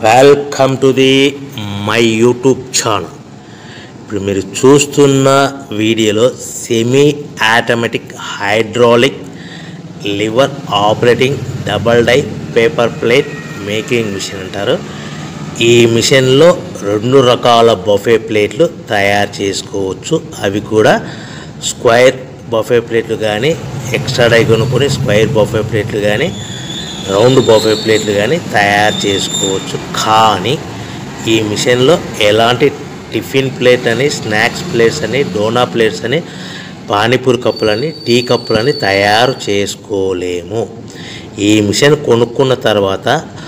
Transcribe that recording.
welcome to the my YouTube channel ఇప్పుడు మీరు చూస్తున్న వీడియోలో semi automatic hydraulic lever operating double die paper plate making machine అంటారు ఈ మిషన్లో రెండు రకాల బఫే ప్లేట్లు తయారు చేసుకోవచ్చు అవి కూడా స్క్వైర్ బఫే ప్లేట్లు కానీ ఎక్స్ట్రా డై కొనుక్కొని స్క్వైర్ బఫే ప్లేట్లు కానీ రౌండ్ బఫే ప్లేట్లు కానీ తయారు చేసుకోవచ్చు కానీ ఈ మిషన్లో ఎలాంటి టిఫిన్ ప్లేట్ అని స్నాక్స్ ప్లేట్స్ అని డోనా ప్లేట్స్ అని పానీపూరి కప్పులని టీ కప్పులని తయారు చేసుకోలేము ఈ మిషన్ కొనుక్కున్న తర్వాత